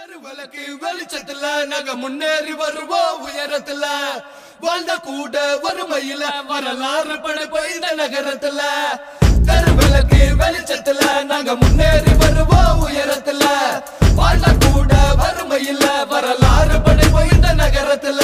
தெருவிளக்கு வெளிச்சத்துல நாங்க முன்னேறி வருவோம் உயரத்துல வாழ்ந்த கூட வறுமையில வரலாறு படைப்போம் இந்த நகரத்துல தெருவிளக்கு வெளிச்சத்துல நாங்க முன்னேறி வருவோம் உயரத்துல வாழ்ந்த கூட வறுமையில வரலாறு படைப்போம் இந்த நகரத்துல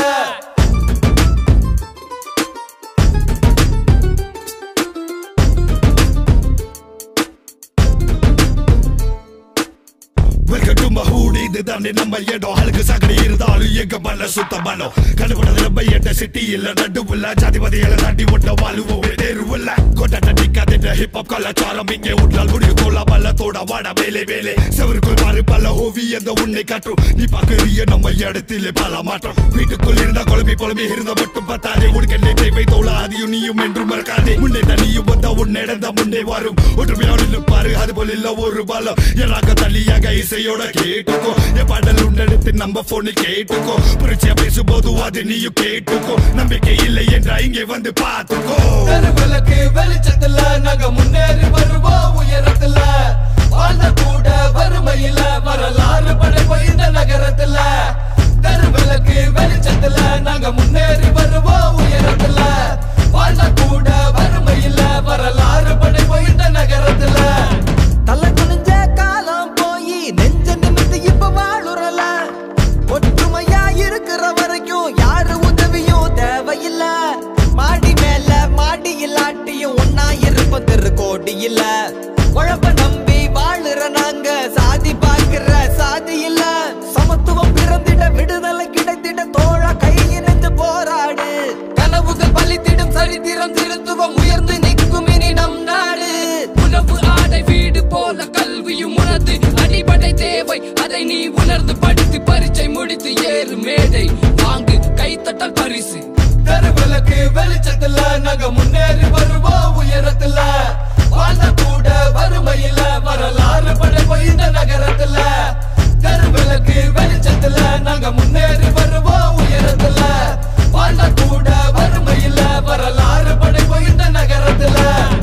வெல்கம் டு மஹூட் இதுதானே நம்ம இடம் அழுக்கு சாக்கடை இருந்தாலும் எங்க மல்ல சுத்தமானோ கண்டுபடாத நம்ம எட்ட சிட்டி இல்ல நடுவுல ஜாதிபதியில தாண்டி ஒட்ட வாழுவோம் நேருவுல கொண்டாட்ட நிக்காத ஹிப் ஹாப் கலாச்சாரம் இங்கே உண்டால் முடியும் தோலா பல்லத்தோட வாட வேலை வேலை செவருக்குள் மாறு பல ஓவியந்த உன்னை காட்டும் நீ பாக்குறிய நம்ம இடத்திலே பல மாற்றம் வீட்டுக்குள் இருந்தா குழம்பி குழம்பி இருந்த மட்டும் பத்தாதே உனக்கு தேவை தோலா அதையும் நீயும் என்றும் மறக்காதே முன்னே தனியும் வந்தா உன் நடந்த முன்னே வரும் ஒற்றுமையோடு நிற்பாரு அது போல இல்ல ஒரு பலம் எல்லாக்க தள்ளியாக இசையோட கேட்டுக்கோ என் பாடல் உண்டெடுத்து நம்ம போனில் கேட்டுக்கோ புரட்சியா பேசும்போது அது நீயும் கேட்டுக்கோ நம்பிக்கை இல்லை என்றா இங்கே வந்து பார்த்துக்கோ தெருவிளக்கு வெளிச்சத்துல நாங்க முன்னேறி வருவோம் உயரத்துல வாழ்ந்த கூட வறுமையில வரலாறு படைப்போம் இந்த நகரத்துல தெருவிளக்கு வெளிச்சத்துல நாங்க முன்னேறி வருவோம் உயரத்துல வாழ்ந்த கூட வறுமையில வரலாறு படைப்போம் இந்த நகரத்துல தலை குனிஞ்ச காலம் போய் நெஞ்ச நிமிர்ந்து இப்ப வாழுறல ஒற்றுமையா இருக்கிற வரைக்கும் யாரு உதவியும் தேவையில்ல மாடி மேல மாடி இல்லாட்டியும் ஒன்னா இருப்ப தெரு கோடி இல்ல குழப்ப நம்பி வாழுற நாங்க சாதி பார்க்கிற சாதி இல்ல சமத்துவம் பிறந்திட விடுதலை கிடைத்திட தோழா கை இணைந்து போராடு கனவுகள் பலித்திடும் சரித்திரம் திருத்துவம் உயர்ந்து நிற்கும் இனி நம் நாடு உணவு ஆடை வீடு போல கல்வியும் உனது அடிப்படை தேவை அதை நீ உணர்ந்து படித்து பரீட்சை முடித்து ஏறு மேடை வாங்கு கைத்தட்டல் பரிசு தெருவிளக்கு வெளிச்சத்துல நாங்க முன்னேறி வருவோம் உயரத்துல வாழ்ந்த கூட வறுமையில வரலாறு படைப்போம் இந்த நகரத்துல தெருவிளக்கு வெளிச்சத்துல நாங்க முன்னேறி வருவோம் உயரத்துல வாழ்ந்த கூட வறுமையில வரலாறு படைப்போம் இந்த நகரத்துல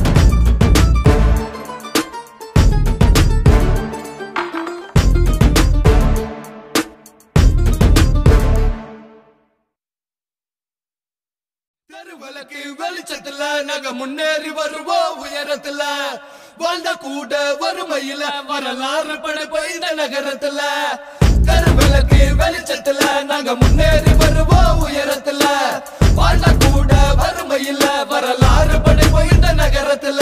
தெருவிளக்கு வெளிச்சத்துல நாங்க முன்னேறி வருவோம் உயரத்துல வாழ்ந்த கூட வறுமையில வரலாறு படைப்போம் இந்த நகரத்துல தெருவிளக்கு வெளிச்சத்துல நாங்க முன்னேறி வருவோம் உயரத்துல வாழ்ந்த கூட வறுமையில வரலாறு படைப்போம் இந்த நகரத்துல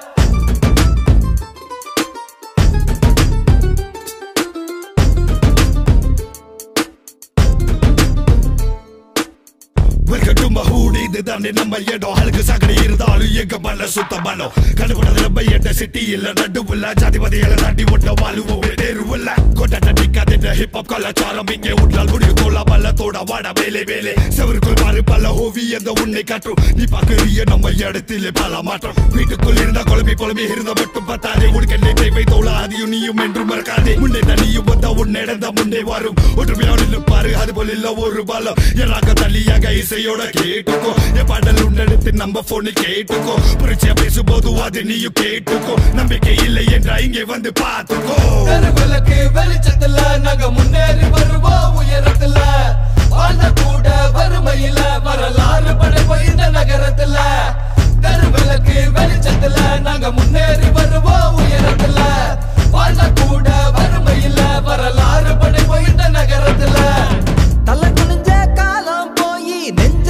வெல்கம் டு மஹூட் இதுதானே நம்ம இடம் அழுக்கு சாக்கடை இருந்தாலும் எங்க மல்ல சுத்தமானோ கண்டுபடாத நம்ம எட்ட சிட்டி இல்ல நடுவுல ஜாதிபதியில தாண்டி ஒட்ட வாழுவோம் நேருவுல கொண்டாட்ட நிக்காத ஹிப் ஹாப் கலாச்சாரம் இங்கே உண்டால் முடியும் தோலா பல்லத்தோட வாட வேலை வேலை செவருக்குள் மாறு பல ஓவியந்த உன்னை காட்டும் நீ பாக்குறிய நம்ம இடத்திலே பல மாற்றம் வீட்டுக்குள் இருந்தா குழம்பி குழம்பி இருந்த மட்டும் பத்தாதே உனக்கு தேவை தோலா அதையும் நீயும் என்றும் மறக்காதே முன்னே தனியும் வந்தா உன் நடந்த முன்னே வரும் ஒற்றுமையோடு நிற்பாரு அது போல இல்ல ஒரு பலம் எல்லாக்க தள்ளியாக இசையோட கேட்டுக்கோ என் பாடல் உண்டெடுத்து நம்ம போனில் கேட்டுக்கோ புரட்சியா பேசும்போது அது நீயும் கேட்டுக்கோ நம்பிக்கை இல்லை என்றா இங்கே வந்து பார்த்துக்கோ தெருவிளக்கு வெளிச்சத்துல நாங்க முன்னேறி வருவோம் உயரத்துல வாழ்ந்த கூட வறுமையில வரலாறு படைப்போம் இந்த நகரத்துல தெருவிளக்கு வெளிச்சத்துல நாங்க முன்னேறி வருவோம் உயரத்துல வாழ்ந்த கூட வறுமையில வரலாறு படைப்போம் இந்த நகரத்துல தலை குனிஞ்ச காலம் போய் நெஞ்ச